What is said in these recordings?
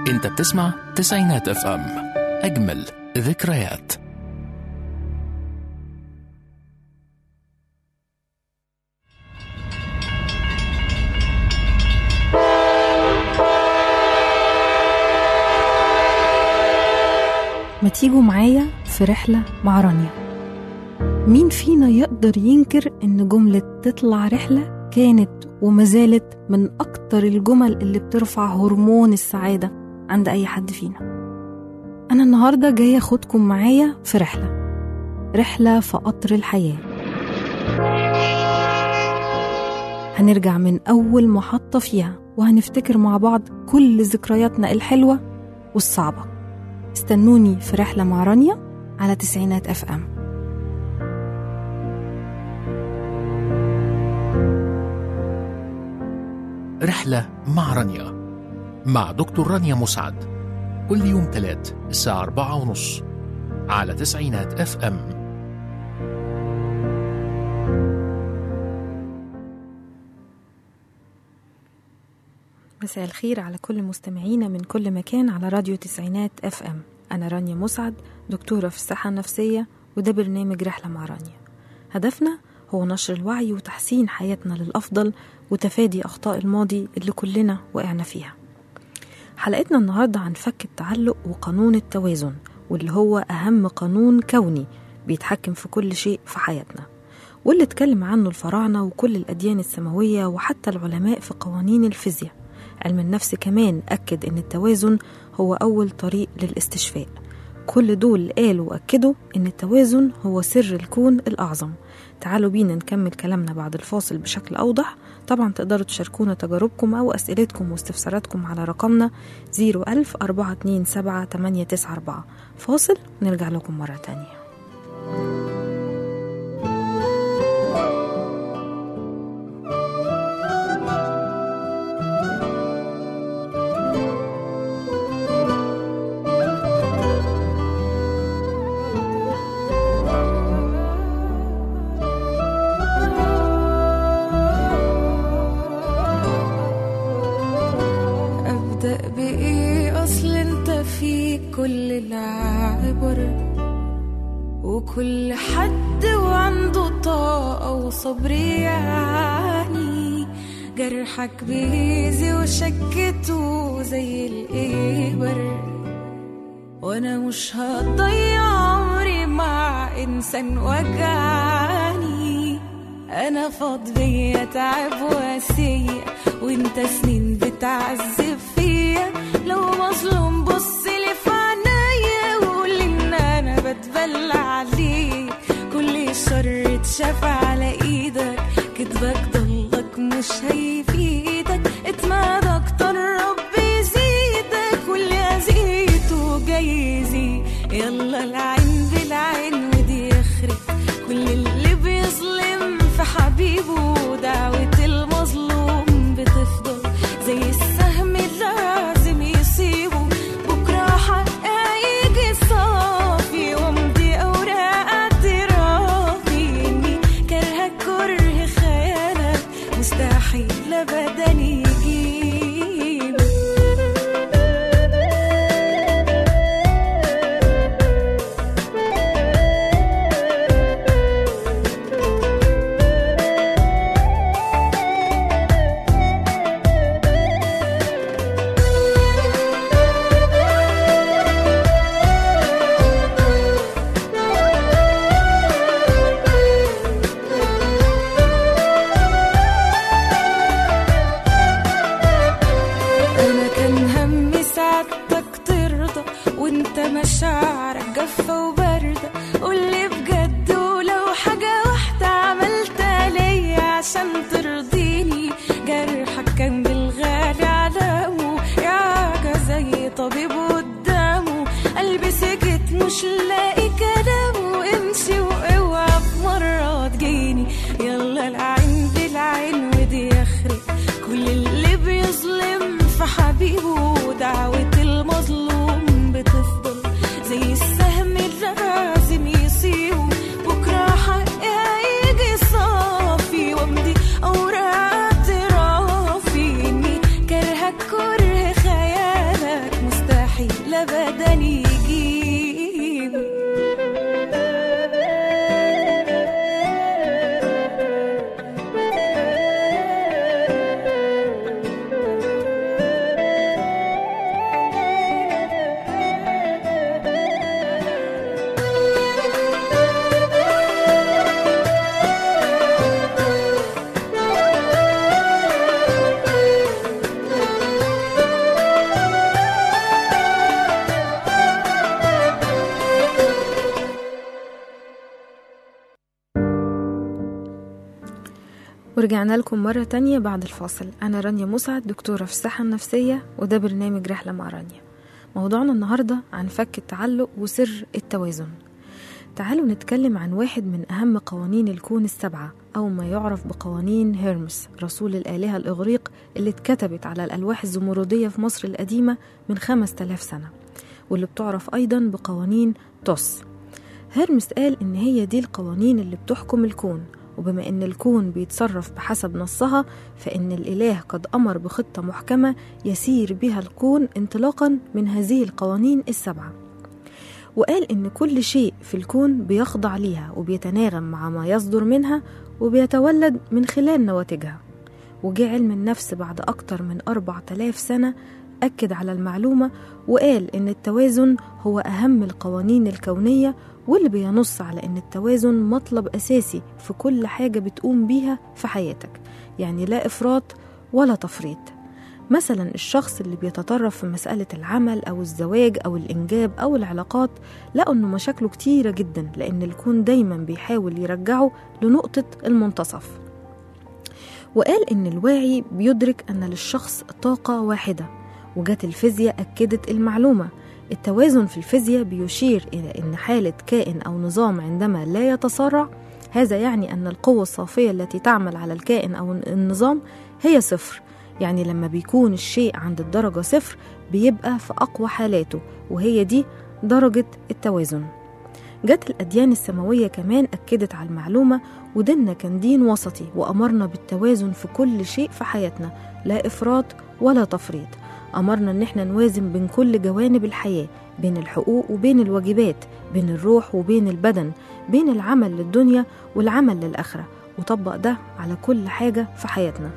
انت بتسمع تسعينات اف ام اجمل ذكريات ما تيجوا معايا في رحلة مع رانيا مين فينا يقدر ينكر إن جملة تطلع رحلة كانت وما زالت من أكتر الجمل اللي بترفع هرمون السعادة عند أي حد فينا أنا النهاردة جاية أخدكم معايا في رحلة رحلة في قطر الحياة هنرجع من أول محطة فيها وهنفتكر مع بعض كل ذكرياتنا الحلوة والصعبة استنوني في رحلة مع رانيا على تسعينات اف ام رحلة مع رانيا مع دكتور رانيا مسعد كل يوم تلات الساعة أربعة ونص على تسعينات اف ام مساء الخير على كل مستمعينا من كل مكان على راديو تسعينات اف ام انا رانيا مسعد دكتورة في الصحة النفسية وده برنامج رحلة مع رانيا هدفنا هو نشر الوعي وتحسين حياتنا للأفضل وتفادي أخطاء الماضي اللي كلنا وقعنا فيها حلقتنا النهاردة عن فك التعلق وقانون التوازن واللي هو أهم قانون كوني بيتحكم في كل شيء في حياتنا واللي اتكلم عنه الفراعنة وكل الأديان السماوية وحتى العلماء في قوانين الفيزياء علم النفس كمان أكد إن التوازن هو أول طريق للاستشفاء كل دول قالوا وأكدوا إن التوازن هو سر الكون الأعظم تعالوا بينا نكمل كلامنا بعد الفاصل بشكل أوضح طبعا تقدروا تشاركونا تجاربكم أو أسئلتكم واستفساراتكم على رقمنا 01000 427 894 فاصل ونرجع لكم مرة تانية أبدأ بإيه أصل أنت فيك كل العبر وكل حد وعنده طاقة وصبر يعني جرحك بيزي وشكته زي الإبر وأنا مش هضيع عمري مع إنسان وجعني أنا فاض بيا تعب واسية وانت سنين بتعذب فيا لو مظلوم بص لي في عينيا وقول ان انا بتبلى عليك كل الشر اتشاف على ايدك كدبك ضلك مش هيفيدك اتمادى اكتر رب يزيدك واللي اذيته جاي يزيد يلا العين بالعين ودي يخرب كل اللي بيظلم في حبيبه دعوة المظلوم بتفضل زي السهم لازم يصيبه بكرة حق هيجي صافي وامضي أوراق اعترافي إني كارهة كره خيالك مستحيل أبدا يجيبك ورجعنا لكم مرة تانية بعد الفاصل أنا رانيا مسعد دكتورة في الصحة النفسية وده برنامج رحلة مع رانيا موضوعنا النهاردة عن فك التعلق وسر التوازن تعالوا نتكلم عن واحد من أهم قوانين الكون السبعة أو ما يعرف بقوانين هيرمس رسول الآلهة الإغريق اللي اتكتبت على الألواح الزمردية في مصر القديمة من 5000 سنة واللي بتعرف أيضا بقوانين توس هيرمس قال إن هي دي القوانين اللي بتحكم الكون وبما إن الكون بيتصرف بحسب نصها فإن الإله قد أمر بخطة محكمة يسير بها الكون انطلاقا من هذه القوانين السبعة وقال إن كل شيء في الكون بيخضع ليها وبيتناغم مع ما يصدر منها وبيتولد من خلال نواتجها وجه علم النفس بعد أكتر من أربع تلاف سنة أكد على المعلومة وقال إن التوازن هو أهم القوانين الكونية واللي بينص على إن التوازن مطلب أساسي في كل حاجة بتقوم بيها في حياتك يعني لا إفراط ولا تفريط مثلا الشخص اللي بيتطرف في مسألة العمل أو الزواج أو الإنجاب أو العلاقات لقوا إنه مشاكله كتيرة جدا لأن الكون دايما بيحاول يرجعه لنقطة المنتصف وقال إن الواعي بيدرك أن للشخص طاقة واحدة وجات الفيزياء أكدت المعلومة التوازن في الفيزياء بيشير إلى أن حالة كائن أو نظام عندما لا يتسارع هذا يعني أن القوة الصافية التي تعمل على الكائن أو النظام هي صفر يعني لما بيكون الشيء عند الدرجة صفر بيبقى في أقوى حالاته وهي دي درجة التوازن جت الأديان السماوية كمان أكدت على المعلومة وديننا كان دين وسطي وأمرنا بالتوازن في كل شيء في حياتنا لا إفراط ولا تفريط أمرنا إن احنا نوازن بين كل جوانب الحياة بين الحقوق وبين الواجبات بين الروح وبين البدن بين العمل للدنيا والعمل للآخرة وطبق ده على كل حاجة في حياتنا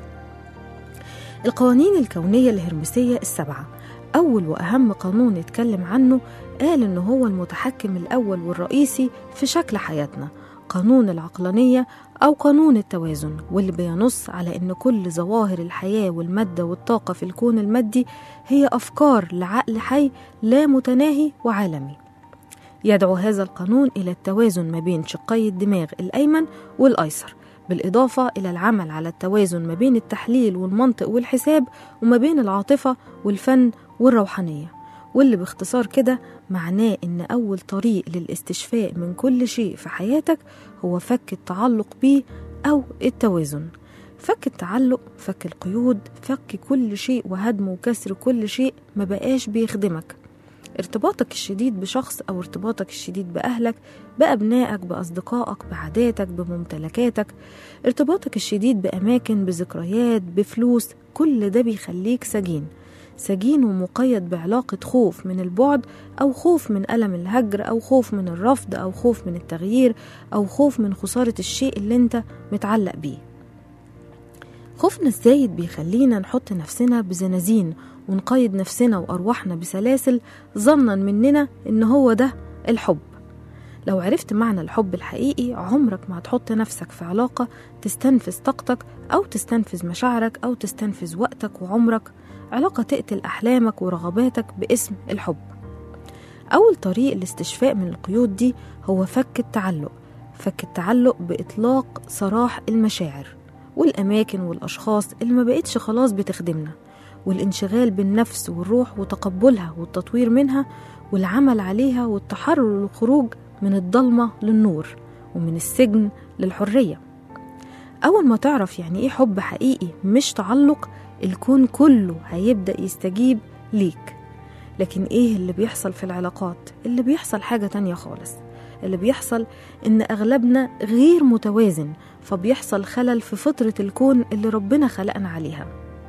القوانين الكونية الهرمسية السبعة أول وأهم قانون اتكلم عنه قال إنه هو المتحكم الأول والرئيسي في شكل حياتنا قانون العقلانية أو قانون التوازن واللي بينص على إن كل ظواهر الحياة والمادة والطاقة في الكون المادي هي أفكار لعقل حي لا متناهي وعالمي يدعو هذا القانون إلى التوازن ما بين شقي الدماغ الأيمن والأيسر بالإضافة إلى العمل على التوازن ما بين التحليل والمنطق والحساب وما بين العاطفة والفن والروحانية واللي باختصار كده معناه إن أول طريق للاستشفاء من كل شيء في حياتك هو فك التعلق بيه أو التوازن فك التعلق فك القيود فك كل شيء وهدم وكسر كل شيء ما بقاش بيخدمك ارتباطك الشديد بشخص أو ارتباطك الشديد بأهلك بأبنائك بأصدقائك بعاداتك بممتلكاتك ارتباطك الشديد بأماكن بذكريات بفلوس كل ده بيخليك سجين سجين ومقيد بعلاقة خوف من البعد أو خوف من ألم الهجر أو خوف من الرفض أو خوف من التغيير أو خوف من خسارة الشيء اللي انت متعلق بيه خوفنا الزايد بيخلينا نحط نفسنا بزنازين ونقيد نفسنا وأرواحنا بسلاسل ظنا مننا إن هو ده الحب لو عرفت معنى الحب الحقيقي عمرك ما هتحط نفسك في علاقة تستنفذ طاقتك أو تستنفذ مشاعرك أو تستنفذ وقتك وعمرك علاقة تقتل أحلامك ورغباتك باسم الحب أول طريق الاستشفاء من القيود دي هو فك التعلق فك التعلق بإطلاق سراح المشاعر والأماكن والأشخاص اللي ما بقتش خلاص بتخدمنا والانشغال بالنفس والروح وتقبلها والتطوير منها والعمل عليها والتحرر والخروج من الضلمة للنور ومن السجن للحرية أول ما تعرف يعني إيه حب حقيقي مش تعلق الكون كله هيبدأ يستجيب ليك لكن إيه اللي بيحصل في العلاقات؟ اللي بيحصل حاجة تانية خالص اللي بيحصل إن أغلبنا غير متوازن فبيحصل خلل في فطرة الكون اللي ربنا خلقنا عليها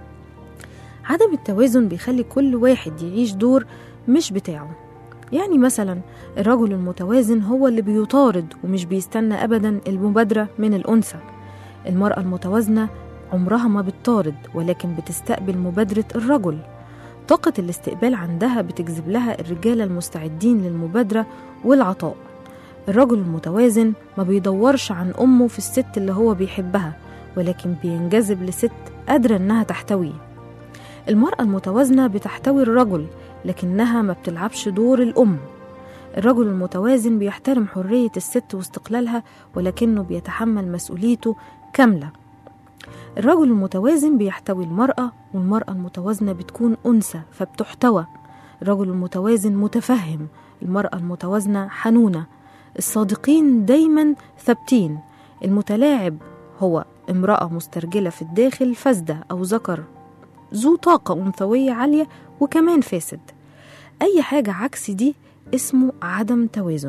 عدم التوازن بيخلي كل واحد يعيش دور مش بتاعه يعني مثلا الرجل المتوازن هو اللي بيطارد ومش بيستنى أبدا المبادرة من الأنثى المرأة المتوازنة عمرها ما بتطارد ولكن بتستقبل مبادرة الرجل طاقة الاستقبال عندها بتجذب لها الرجالة المستعدين للمبادرة والعطاء الرجل المتوازن ما بيدورش عن أمه في الست اللي هو بيحبها ولكن بينجذب لست قادرة إنها تحتويه المرأة المتوازنة بتحتوي الرجل لكنها ما بتلعبش دور الأم الرجل المتوازن بيحترم حرية الست واستقلالها ولكنه بيتحمل مسؤوليته كاملة الرجل المتوازن بيحتوي المرأة والمرأة المتوازنة بتكون أنثى فبتحتوى الرجل المتوازن متفهم المرأة المتوازنة حنونة الصادقين دايما ثابتين المتلاعب هو امرأة مسترجلة في الداخل فاسدة أو ذكر ذو طاقة أنثوية عالية وكمان فاسد أي حاجة عكس دي اسمه عدم توازن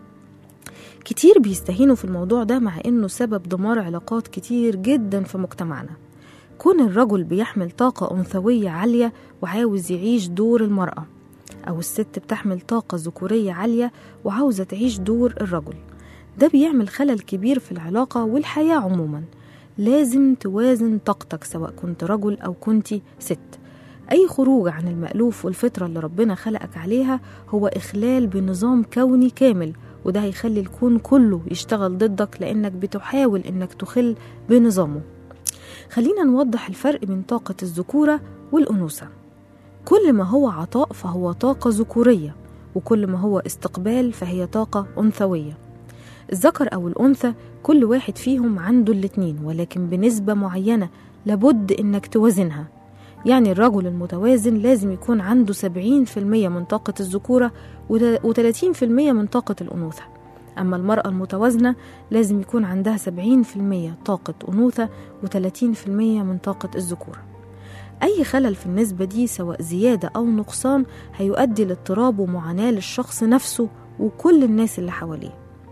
كتير بيستهينوا في الموضوع ده مع إنه سبب دمار علاقات كتير جدا في مجتمعنا كون الرجل بيحمل طاقة أنثوية عالية وعاوز يعيش دور المرأة أو الست بتحمل طاقة ذكورية عالية وعاوزة تعيش دور الرجل ده بيعمل خلل كبير في العلاقة والحياة عموما لازم توازن طاقتك سواء كنت رجل أو كنت ست أي خروج عن المألوف والفطرة اللي ربنا خلقك عليها هو إخلال بنظام كوني كامل وده هيخلي الكون كله يشتغل ضدك لأنك بتحاول إنك تخل بنظامه خلينا نوضح الفرق بين طاقة الذكورة والأنوثة كل ما هو عطاء فهو طاقة ذكورية وكل ما هو استقبال فهي طاقة أنثوية الذكر أو الأنثى كل واحد فيهم عنده الاتنين ولكن بنسبة معينة لابد إنك توازنها يعني الرجل المتوازن لازم يكون عنده 70% من طاقة الذكورة و30% من طاقة الأنوثة أما المرأة المتوازنة لازم يكون عندها 70% طاقة أنوثة و30% من طاقة الذكورة أي خلل في النسبة دي سواء زيادة أو نقصان هيؤدي لاضطراب ومعاناة للشخص نفسه وكل الناس اللي حواليه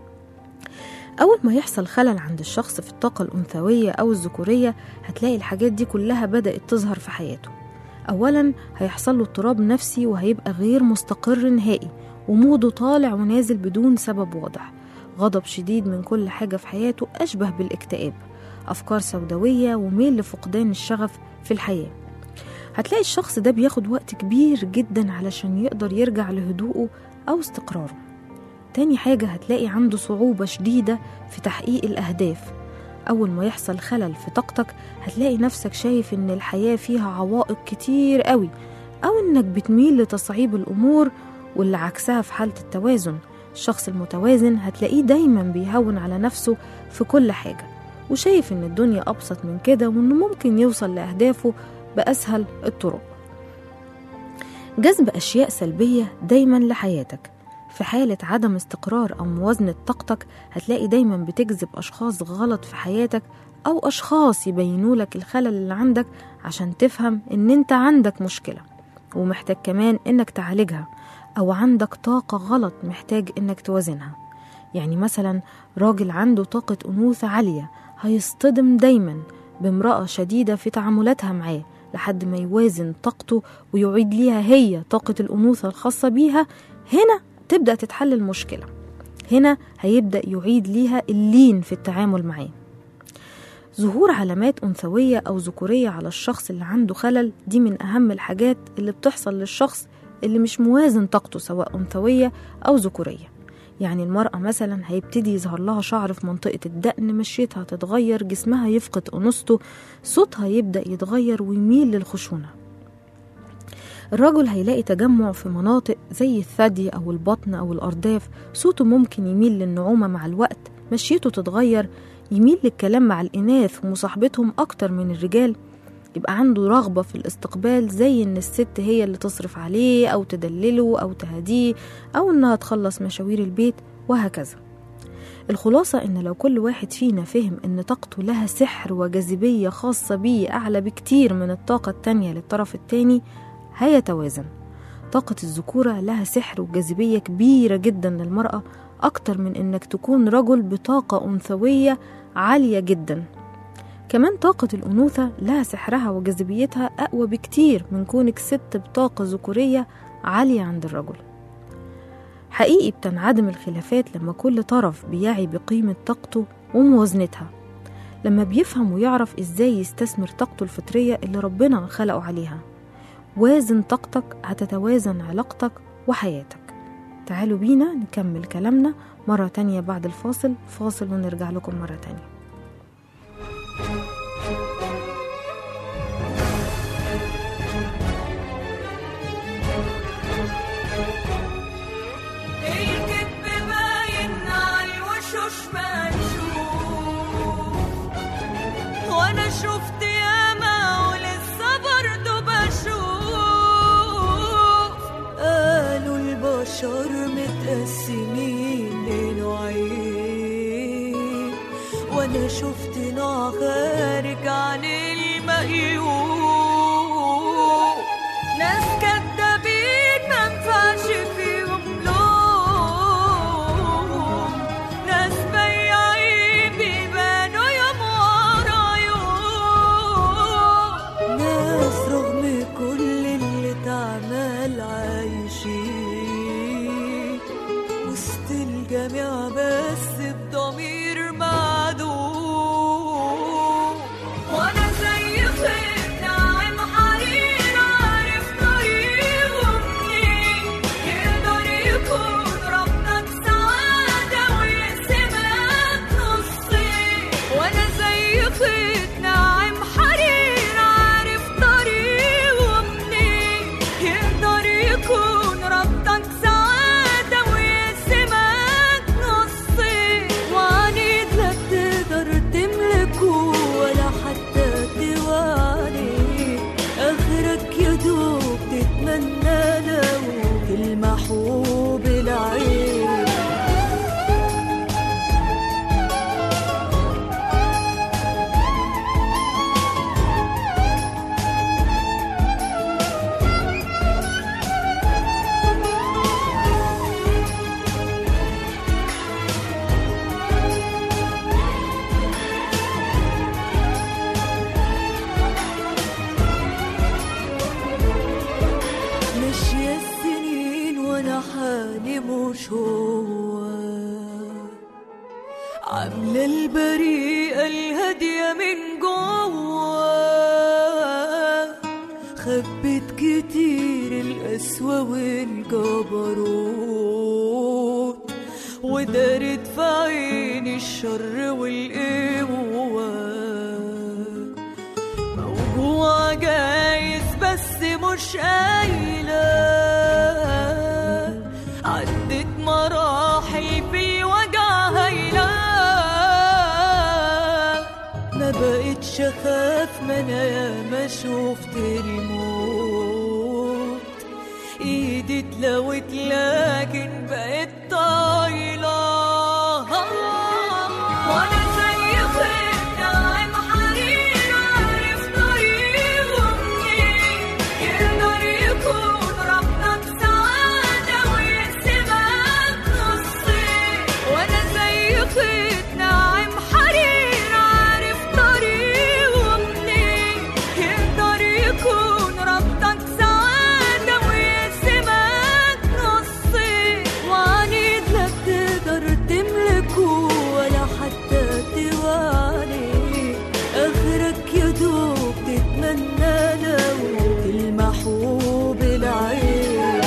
أول ما يحصل خلل عند الشخص في الطاقة الأنثوية أو الذكورية هتلاقي الحاجات دي كلها بدأت تظهر في حياته أولا هيحصل له اضطراب نفسي وهيبقى غير مستقر نهائي وموده طالع ونازل بدون سبب واضح غضب شديد من كل حاجة في حياته أشبه بالاكتئاب أفكار سوداوية وميل لفقدان الشغف في الحياة هتلاقي الشخص ده بياخد وقت كبير جدا علشان يقدر يرجع لهدوءه أو استقراره تاني حاجة هتلاقي عنده صعوبة شديدة في تحقيق الأهداف أول ما يحصل خلل في طاقتك هتلاقي نفسك شايف إن الحياة فيها عوائق كتير قوي أو إنك بتميل لتصعيب الأمور واللي عكسها في حالة التوازن الشخص المتوازن هتلاقيه دايما بيهون على نفسه في كل حاجة وشايف إن الدنيا أبسط من كده وإنه ممكن يوصل لأهدافه بأسهل الطرق جذب أشياء سلبية دايما لحياتك في حالة عدم استقرار أو موازنة طاقتك هتلاقي دايما بتجذب أشخاص غلط في حياتك أو أشخاص يبينوا لك الخلل اللي عندك عشان تفهم إن أنت عندك مشكلة ومحتاج كمان إنك تعالجها أو عندك طاقة غلط محتاج إنك توازنها يعني مثلا راجل عنده طاقة أنوثة عالية هيصطدم دايما بامرأة شديدة في تعاملاتها معاه لحد ما يوازن طاقته ويعيد ليها هي طاقة الأنوثة الخاصة بيها هنا تبدأ تتحل المشكلة هنا هيبدأ يعيد ليها اللين في التعامل معاه ظهور علامات أنثوية أو ذكورية على الشخص اللي عنده خلل دي من أهم الحاجات اللي بتحصل للشخص اللي مش موازن طاقته سواء أنثوية أو ذكورية يعني المرأة مثلا هيبتدي يظهر لها شعر في منطقة الدقن مشيتها تتغير جسمها يفقد أنوثته صوتها يبدأ يتغير ويميل للخشونة الرجل هيلاقي تجمع في مناطق زي الثدي أو البطن أو الأرداف صوته ممكن يميل للنعومة مع الوقت مشيته تتغير يميل للكلام مع الإناث ومصاحبتهم أكتر من الرجال يبقى عنده رغبة في الاستقبال زي إن الست هي اللي تصرف عليه أو تدلله أو تهديه أو إنها تخلص مشاوير البيت وهكذا الخلاصة إن لو كل واحد فينا فهم إن طاقته لها سحر وجاذبية خاصة بيه أعلى بكتير من الطاقة التانية للطرف التاني هيتوازن طاقة الذكورة لها سحر وجاذبية كبيرة جدا للمرأة أكتر من إنك تكون رجل بطاقة أنثوية عالية جدا كمان طاقة الأنوثة لها سحرها وجاذبيتها أقوى بكتير من كونك ست بطاقة ذكورية عالية عند الرجل حقيقي بتنعدم الخلافات لما كل طرف بيعي بقيمة طاقته وموازنتها لما بيفهم ويعرف ازاي يستثمر طاقته الفطرية اللي ربنا خلقه عليها وازن طاقتك هتتوازن علاقتك وحياتك تعالوا بينا نكمل كلامنا مرة تانية بعد الفاصل فاصل ونرجع لكم مرة تانية الكذب باين على الوشوش منشوف وانا شفت شفت نوع خارج عن المأيوب ناس كدابين منفعش فيهم لوم ناس بياعين بيبانوا يوم ورا يوم ناس رغم كل اللي اتعمل عايشين وسط الجميع بس بضمير معدوم وانا زي خيط ناعم حرير عارف طريقه منين يقدر يكون ربك سعادة ويقسمك نصين وانا زي خيط ناعم حرير عارف طريقه منين يقدر يكون ربك سعادة ويقسمك نصين وعنيد لا تقدر تملكه ولا حتى تواليه اخرك يا دوب تتمنى لو تلمحه بالعين ماشية السنين وانا حالي مش هو عاملة البريئة الهادية من جوا خبت كتير القسوة والجبروت ودارت في عيني الشر والقوة موجوع جايز بس مش قايلة عدت مراحل في الوجع هايلة ما بقتش اخاف ما انا ياما شفت الموت ايدي اتلوت لكن بقت طايلة وانا زي خيط ناعم حرير عارف طريقه منين يقدر يكون ربك سعادة ويقسمك نصين وانا زي خيط ناعم حرير عارف طريقه منين يقدر يكون ربك سعادة ويقسمك نصين وعنيد لا تقدر تملكه ولا حتى تواليه اخرك يا دوب تتمنى لو تلمحه بالعين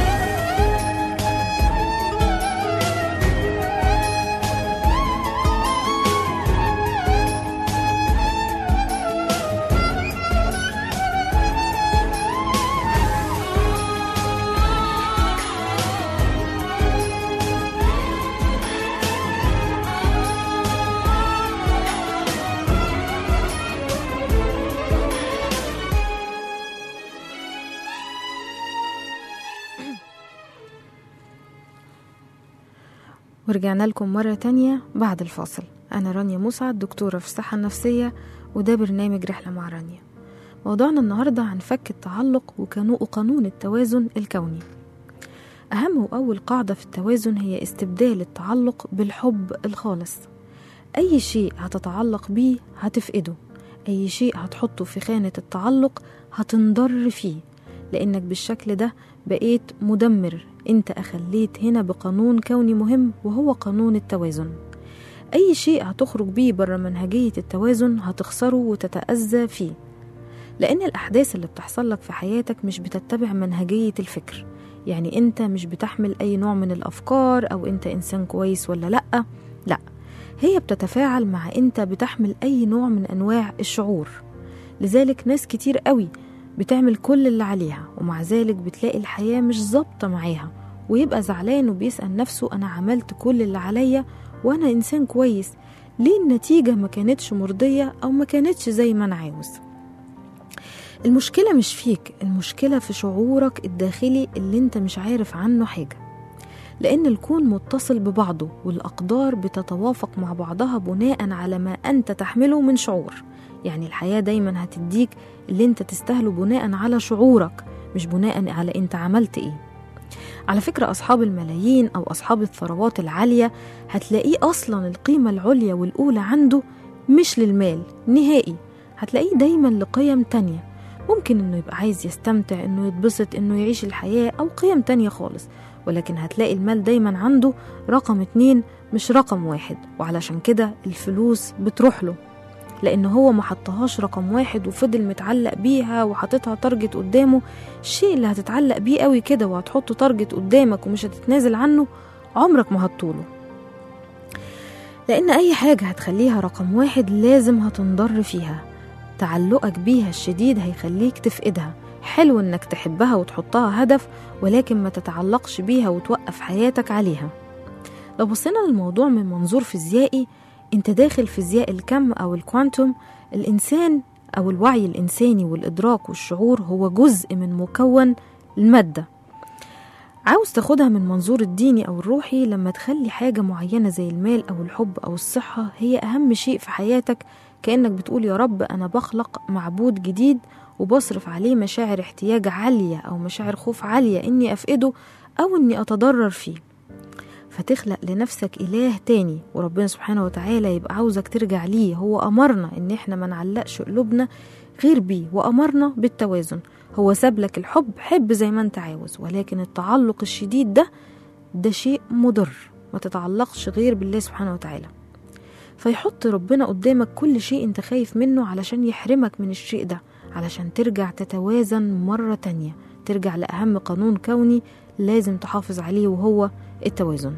ورجعنا لكم مرة تانية بعد الفاصل أنا رانيا مسعد دكتورة في الصحة النفسية وده برنامج رحلة مع رانيا موضوعنا النهاردة عن فك التعلق وكانو- وقانون التوازن الكوني أهم وأول قاعدة في التوازن هي استبدال التعلق بالحب الخالص أي شيء هتتعلق بيه هتفقده أي شيء هتحطه في خانة التعلق هتنضر فيه لأنك بالشكل ده بقيت مدمر انت أخليت هنا بقانون كوني مهم وهو قانون التوازن أي شيء هتخرج بيه بره منهجية التوازن هتخسره وتتأذى فيه لأن الأحداث اللي بتحصل لك في حياتك مش بتتبع منهجية الفكر يعني أنت مش بتحمل أي نوع من الأفكار أو أنت إنسان كويس ولا لأ لأ هي بتتفاعل مع أنت بتحمل أي نوع من أنواع الشعور لذلك ناس كتير قوي بتعمل كل اللي عليها ومع ذلك بتلاقي الحياة مش ظابطة معاها ويبقى زعلان وبيسأل نفسه أنا عملت كل اللي عليا وأنا إنسان كويس ليه النتيجة ما كانتش مرضية أو ما كانتش زي ما أنا عاوز المشكلة مش فيك المشكلة في شعورك الداخلي اللي انت مش عارف عنه حاجة لأن الكون متصل ببعضه والأقدار بتتوافق مع بعضها بناء على ما أنت تحمله من شعور يعني الحياة دايما هتديك اللي انت تستاهله بناء على شعورك مش بناء على انت عملت ايه على فكرة أصحاب الملايين أو أصحاب الثروات العالية هتلاقيه أصلا القيمة العليا والأولى عنده مش للمال نهائي هتلاقيه دايما لقيم تانية ممكن إنه يبقى عايز يستمتع إنه يتبسط إنه يعيش الحياة أو قيم تانية خالص ولكن هتلاقي المال دايما عنده رقم اتنين مش رقم واحد وعلشان كده الفلوس بتروح له لأن هو ما حطهاش رقم واحد وفضل متعلق بيها وحاططها تارجت قدامه الشيء اللي هتتعلق بيه قوي كده وهتحطه تارجت قدامك ومش هتتنازل عنه عمرك ما هتطوله لأن أي حاجة هتخليها رقم واحد لازم هتنضر فيها تعلقك بيها الشديد هيخليك تفقدها حلو انك تحبها وتحطها هدف ولكن ما تتعلقش بيها وتوقف حياتك عليها لو بصينا للموضوع من منظور فيزيائي انت داخل فيزياء الكم او الكوانتوم الانسان او الوعي الانساني والادراك والشعور هو جزء من مكون الماده عاوز تاخدها من منظور الديني او الروحي لما تخلي حاجه معينه زي المال او الحب او الصحه هي اهم شيء في حياتك كانك بتقول يا رب انا بخلق معبود جديد وبصرف عليه مشاعر احتياج عاليه او مشاعر خوف عاليه اني افقده او اني اتضرر فيه فتخلق لنفسك إله تاني وربنا سبحانه وتعالى يبقى عاوزك ترجع ليه هو أمرنا إن إحنا ما نعلقش قلوبنا غير بيه وأمرنا بالتوازن هو ساب لك الحب حب زي ما أنت عاوز ولكن التعلق الشديد ده ده شيء مضر ما تتعلقش غير بالله سبحانه وتعالى فيحط ربنا قدامك كل شيء انت خايف منه علشان يحرمك من الشيء ده علشان ترجع تتوازن مرة تانية ترجع لأهم قانون كوني لازم تحافظ عليه وهو التوازن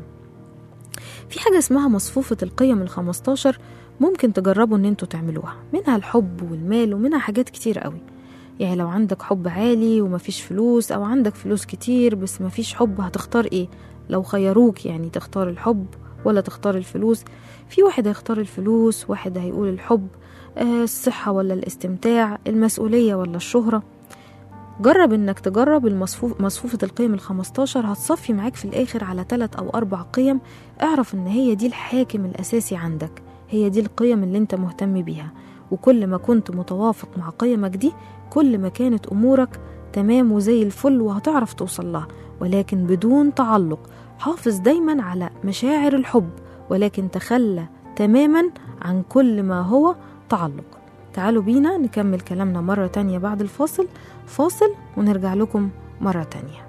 في حاجة اسمها مصفوفة القيم الخمستاشر ممكن تجربوا ان انتوا تعملوها منها الحب والمال ومنها حاجات كتير قوي يعني لو عندك حب عالي ومفيش فلوس او عندك فلوس كتير بس مفيش حب هتختار ايه لو خيروك يعني تختار الحب ولا تختار الفلوس في واحد هيختار الفلوس واحد هيقول الحب آه الصحة ولا الاستمتاع المسؤولية ولا الشهرة جرب انك تجرب المصفوف مصفوفة القيم الخمستاشر هتصفي معاك في الاخر على تلات او اربع قيم اعرف ان هي دي الحاكم الاساسي عندك هي دي القيم اللي انت مهتم بيها وكل ما كنت متوافق مع قيمك دي كل ما كانت امورك تمام وزي الفل وهتعرف توصل لها ولكن بدون تعلق حافظ دايما على مشاعر الحب ولكن تخلى تماما عن كل ما هو تعلق تعالوا بينا نكمل كلامنا مرة تانية بعد الفاصل فاصل ونرجع لكم مرة تانية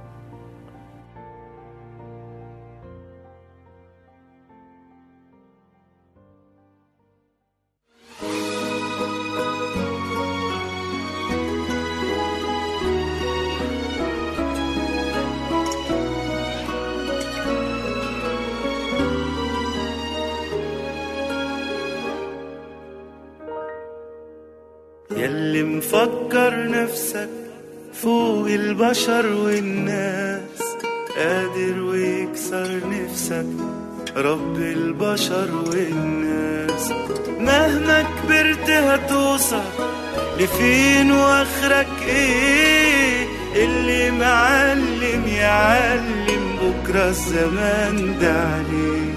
ياللي مفكر نفسك فوق البشر والناس قادر ويكسر نفسك رب البشر والناس مهما كبرت هتوصل لفين واخرك ايه اللي معلم يعلم بكرة الزمان ده عليه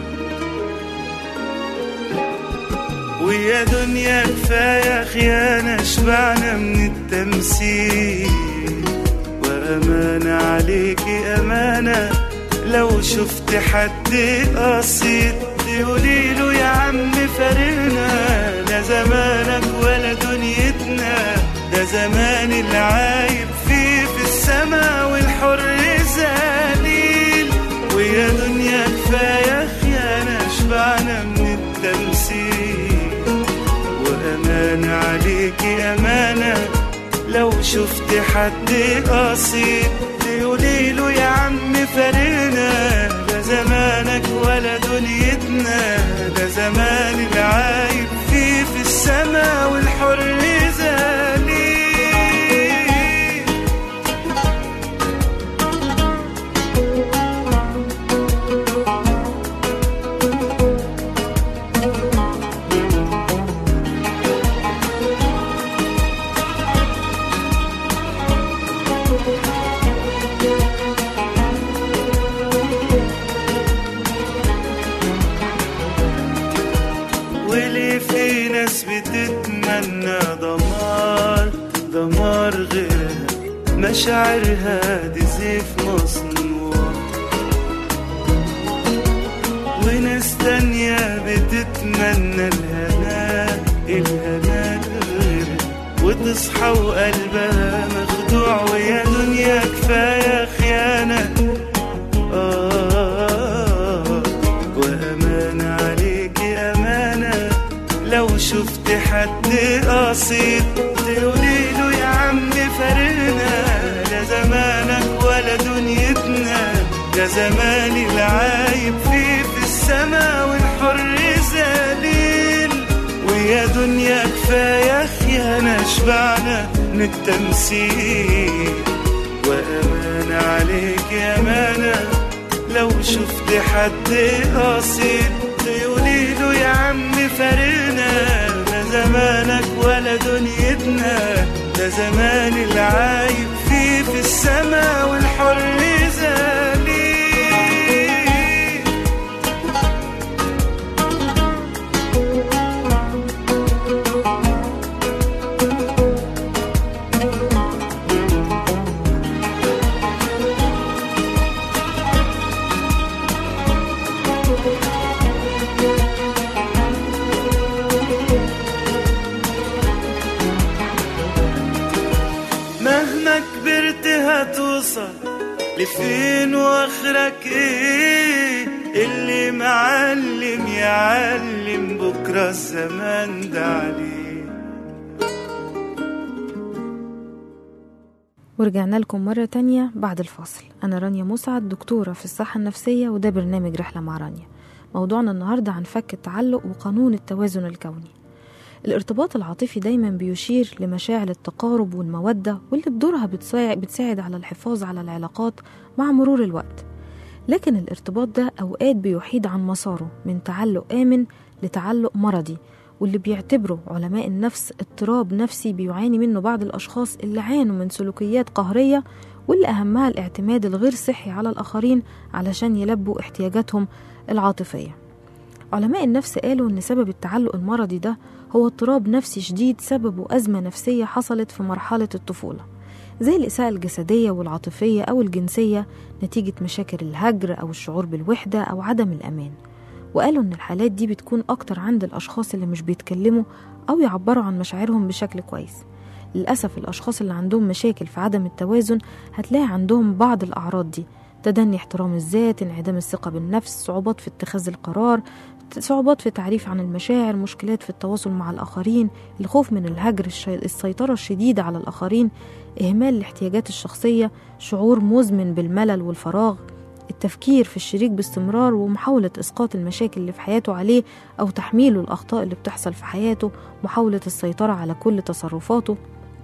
ويا دنيا كفاية خيانة شبعنا من التمثيل وأمانة عليكي أمانة لو شفت حد قصيد تقوليله يا عم فارقنا لا زمانك ولا دنيتنا ده زمان العايب فيه في السما والحر ذليل ويا دنيا كفاية خيانة شبعنا من التمثيل وأمانة عليكي أمانة لو شفت حد قصيد تقوليله يا عم فارقنا لا زمانك ولا دنيتنا ده زمان العايب فيه في السما والحر ذليل غيرها مشاعرها دي زيف مصنوع وناس تانية بتتمنى الهنا الهنا غيرها وتصحى وقلبها مخدوع ويا دنيا كفاية خيانة آه وأمانة عليكي أمانة لو شفت حد قصيد تقولي له يا عم فارقنا لا زمانك ولا دنيتنا ده زمان العايب فيه في السما والحر ذليل ويا دنيا كفاية خيانة شبعنا من التمثيل وأمانة عليك يا أمانة لو شفت حد قصيد تقولي له يا عم فارقنا لا زمانك ولا دنيتنا ده زمان العايب فيه في السما والحر زليل مهما كبرت هتوصل لفين واخرك ايه اللي معلم يعلم بكره الزمان ده عليه ورجعنا لكم مرة تانية بعد الفاصل أنا رانيا مسعد دكتورة في الصحة النفسية وده برنامج رحلة مع رانيا موضوعنا النهاردة عن فك التعلق وقانون التوازن الكوني الارتباط العاطفي دايما بيشير لمشاعر التقارب والمودة واللي بدورها بتساعد, بتساعد على الحفاظ على العلاقات مع مرور الوقت لكن الارتباط ده أوقات بيحيد عن مساره من تعلق آمن لتعلق مرضي واللي بيعتبره علماء النفس اضطراب نفسي بيعاني منه بعض الأشخاص اللي عانوا من سلوكيات قهرية واللي أهمها الاعتماد الغير صحي على الآخرين علشان يلبوا احتياجاتهم العاطفية علماء النفس قالوا إن سبب التعلق المرضي ده هو اضطراب نفسي شديد سببه أزمة نفسية حصلت في مرحلة الطفولة زي الإساءة الجسدية والعاطفية أو الجنسية نتيجة مشاكل الهجر أو الشعور بالوحدة أو عدم الأمان وقالوا إن الحالات دي بتكون أكتر عند الأشخاص اللي مش بيتكلموا أو يعبروا عن مشاعرهم بشكل كويس للأسف الأشخاص اللي عندهم مشاكل في عدم التوازن هتلاقي عندهم بعض الأعراض دي تدني احترام الذات انعدام الثقة بالنفس صعوبات في اتخاذ القرار صعوبات في التعريف عن المشاعر مشكلات في التواصل مع الآخرين الخوف من الهجر الشي... السيطرة الشديدة على الآخرين إهمال الاحتياجات الشخصية شعور مزمن بالملل والفراغ التفكير في الشريك باستمرار ومحاولة إسقاط المشاكل اللي في حياته عليه أو تحميله الأخطاء اللي بتحصل في حياته محاولة السيطرة على كل تصرفاته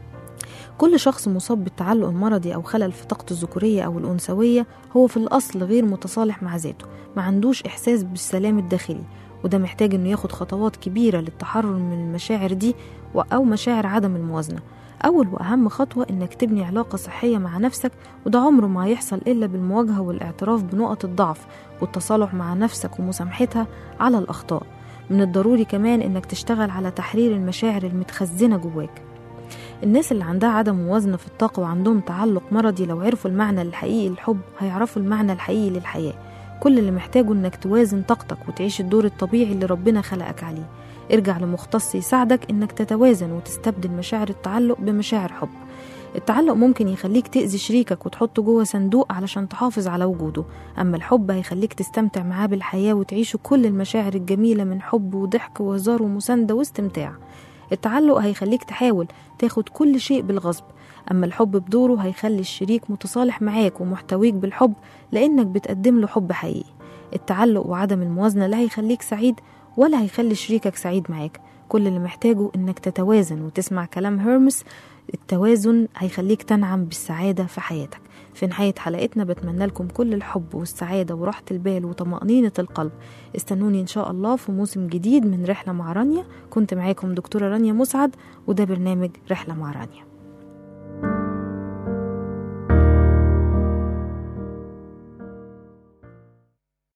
كل شخص مصاب بالتعلق المرضي أو خلل في طاقته الذكورية أو الأنثوية هو في الأصل غير متصالح مع ذاته ما عندوش إحساس بالسلام الداخلي وده محتاج إنه ياخد خطوات كبيرة للتحرر من المشاعر دي أو مشاعر عدم الموازنة أول وأهم خطوة إنك تبني علاقة صحية مع نفسك وده عمره ما هيحصل إلا بالمواجهة والاعتراف بنقط الضعف والتصالح مع نفسك ومسامحتها على الأخطاء من الضروري كمان إنك تشتغل على تحرير المشاعر المتخزنة جواك الناس اللي عندها عدم موازنة في الطاقة وعندهم تعلق مرضي لو عرفوا المعنى الحقيقي للحب هيعرفوا المعنى الحقيقي للحياة كل اللي محتاجه انك توازن طاقتك وتعيش الدور الطبيعي اللي ربنا خلقك عليه ارجع لمختص يساعدك انك تتوازن وتستبدل مشاعر التعلق بمشاعر حب التعلق ممكن يخليك تأذي شريكك وتحطه جوه صندوق علشان تحافظ على وجوده أما الحب هيخليك تستمتع معاه بالحياة وتعيشوا كل المشاعر الجميلة من حب وضحك وهزار ومساندة واستمتاع التعلق هيخليك تحاول تاخد كل شيء بالغصب أما الحب بدوره هيخلي الشريك متصالح معاك ومحتويك بالحب لأنك بتقدم له حب حقيقي التعلق وعدم الموازنة لا هيخليك سعيد ولا هيخلي شريكك سعيد معاك كل اللي محتاجه إنك تتوازن وتسمع كلام هيرمس التوازن هيخليك تنعم بالسعادة في حياتك في نهاية حلقتنا بتمنى لكم كل الحب والسعادة وراحة البال وطمأنينة القلب استنوني إن شاء الله في موسم جديد من رحلة مع رانيا كنت معاكم دكتورة رانيا مسعد وده برنامج رحلة مع رانيا